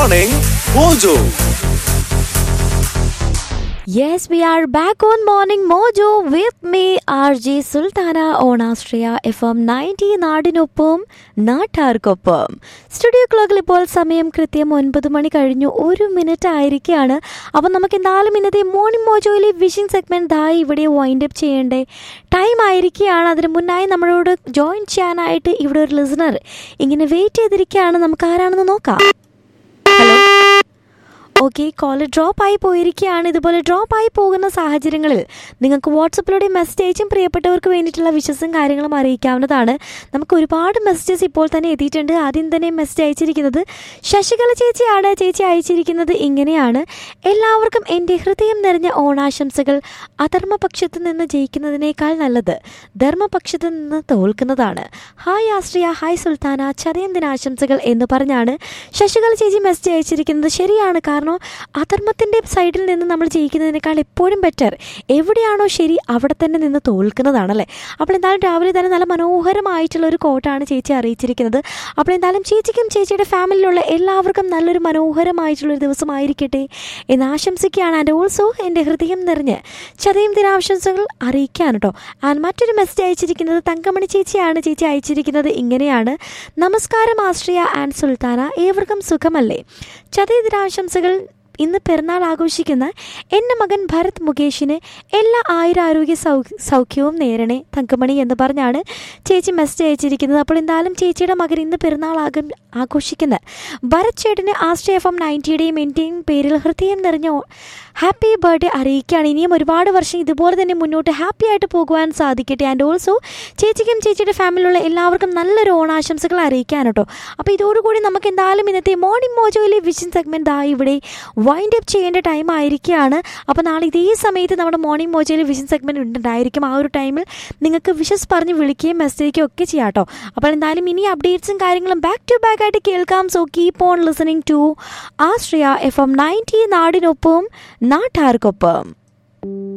Morning Mojo. Yes, we are back on Morning Mojo with me, RJ Sultana on Astria FM 90 നാടിനൊപ്പം നാട്ടാർക്കൊപ്പം studio ക്ലോക്കിൽ ഇപ്പോൾ സമയം കൃത്യം ഒൻപത് മണി കഴിഞ്ഞു ഒരു മിനിറ്റ് ആയിരിക്കുകയാണ് അപ്പം നമുക്ക് എന്തായാലും ഇന്നത്തെ മോർണിംഗ് മോജോയിലെ വിഷിംഗ് സെഗ്മെന്റ് ദായി ഇവിടെ വൈൻഡ് അപ്പ് ചെയ്യേണ്ടേ ടൈം ആയിരിക്കുകയാണ് അതിന് മുന്നായി നമ്മളോട് ജോയിൻ ചെയ്യാനായിട്ട് ഇവിടെ ഒരു ലിസണർ ഇങ്ങനെ വെയിറ്റ് ചെയ്തിരിക്കുകയാണ് നമുക്ക് ആരാണെന്ന് നോക്കാം ഹലോ ഓക്കെ കോള് ഡ്രോപ്പ് ആയി പോയിരിക്കുകയാണ് ഇതുപോലെ ഡ്രോപ്പ് ആയി പോകുന്ന സാഹചര്യങ്ങളിൽ നിങ്ങൾക്ക് വാട്സപ്പിലൂടെ മെസ്സേജ് അയച്ചും പ്രിയപ്പെട്ടവർക്ക് വേണ്ടിയിട്ടുള്ള വിശ്വസം കാര്യങ്ങളും അറിയിക്കാവുന്നതാണ് നമുക്ക് ഒരുപാട് മെസ്സേജസ് ഇപ്പോൾ തന്നെ എത്തിയിട്ടുണ്ട് ആദ്യം തന്നെ മെസ്സേജ് അയച്ചിരിക്കുന്നത് ശശികല ചേച്ചിയാണ് ചേച്ചി അയച്ചിരിക്കുന്നത് ഇങ്ങനെയാണ് എല്ലാവർക്കും എൻ്റെ ഹൃദയം നിറഞ്ഞ ഓണാശംസകൾ അധർമ്മപക്ഷത്ത് നിന്ന് ജയിക്കുന്നതിനേക്കാൾ നല്ലത് ധർമ്മപക്ഷത്ത് നിന്ന് തോൽക്കുന്നതാണ് ഹായ് ആശ്രിയ ഹായ് സുൽത്താന ചതയം ദിനാശംസകൾ എന്ന് പറഞ്ഞാണ് ശശികല ചേച്ചി മെസ്സേജ് അയച്ചിരിക്കുന്നത് ശരിയാണ് കാരണം അധർമ്മത്തിൻ്റെ സൈഡിൽ നിന്ന് നമ്മൾ ജയിക്കുന്നതിനേക്കാൾ എപ്പോഴും ബെറ്റർ എവിടെയാണോ ശരി അവിടെ തന്നെ നിന്ന് തോൽക്കുന്നതാണല്ലേ അപ്പോൾ എന്തായാലും രാവിലെ തന്നെ നല്ല മനോഹരമായിട്ടുള്ള ഒരു കോട്ടാണ് ചേച്ചി അറിയിച്ചിരിക്കുന്നത് അപ്പോൾ എന്തായാലും ചേച്ചിക്കും ചേച്ചിയുടെ ഫാമിലിയിലുള്ള എല്ലാവർക്കും നല്ലൊരു മനോഹരമായിട്ടുള്ളൊരു ദിവസമായിരിക്കട്ടെ എന്ന് ആശംസിക്കുകയാണ് ആൻഡ് ഓൾസോ എൻ്റെ ഹൃദയം നിറഞ്ഞ് ചതയം ദിനാശംസകൾ അറിയിക്കാൻ കേട്ടോ ആൻഡ് മറ്റൊരു മെസ്സേജ് അയച്ചിരിക്കുന്നത് തങ്കമണി ചേച്ചിയാണ് ചേച്ചി അയച്ചിരിക്കുന്നത് ഇങ്ങനെയാണ് നമസ്കാരം ആശ്രിയ ആൻഡ് സുൽത്താന ഏവർക്കും സുഖമല്ലേ ചതയ ദിനാശംസകൾ ഇന്ന് പിറന്നാൾ ആഘോഷിക്കുന്ന എൻ്റെ മകൻ ഭരത് മുകേഷിന് എല്ലാ ആയുരാരോഗ്യ സൗ സൗഖ്യവും നേരണേ തങ്കമണി എന്ന് പറഞ്ഞാണ് ചേച്ചി മെസ്സേജ് അയച്ചിരിക്കുന്നത് അപ്പോൾ എന്തായാലും ചേച്ചിയുടെ മകൻ ഇന്ന് പിറന്നാൾ ആഘ ആഘോഷിക്കുന്ന ഭരത് ചേട്ടന് ആശ്രയ എഫ് എം നയൻറ്റിയുടെയും എൻ്റെയും പേരിൽ ഹൃദയം നിറഞ്ഞ ഓ- ഹാപ്പി ബർത്ത്ഡേ അറിയിക്കുകയാണ് ഇനിയും ഒരുപാട് വർഷം ഇതുപോലെ തന്നെ മുന്നോട്ട് ഹാപ്പി ആയിട്ട് പോകുവാൻ സാധിക്കട്ടെ ആൻഡ് ഓൾസോ ചേച്ചിക്കും ചേച്ചിയുടെ ഫാമിലിയിലുള്ള എല്ലാവർക്കും നല്ലൊരു ഓണാശംസകൾ അറിയിക്കാൻ കേട്ടോ അപ്പോൾ ഇതോടുകൂടി നമുക്ക് എന്തായാലും ഇന്നത്തെ മോർണിംഗ് മോജോയിലെ വിഷൻ സെഗ്മെൻറ്റ് ആ ഇവിടെ വൈൻഡ് അപ്പ് ചെയ്യേണ്ട ടൈം ആയിരിക്കുകയാണ് അപ്പോൾ നാളെ ഇതേ സമയത്ത് നമ്മുടെ മോർണിംഗ് മോജോയിലെ വിഷൻ സെഗ്മെൻറ്റ് ഉണ്ടായിരിക്കും ആ ഒരു ടൈമിൽ നിങ്ങൾക്ക് വിഷസ് പറഞ്ഞ് വിളിക്കുകയും മെസ്സേജ് ഒക്കെ ചെയ്യാം കേട്ടോ അപ്പോൾ എന്തായാലും ഇനി അപ്ഡേറ്റ്സും കാര്യങ്ങളും ബാക്ക് ടു ബാക്ക് ആയിട്ട് കേൾക്കാം so keep on listening to Ashraya F M ninety നാടിനൊപ്പം നാട്ടാർക്കൊപ്പം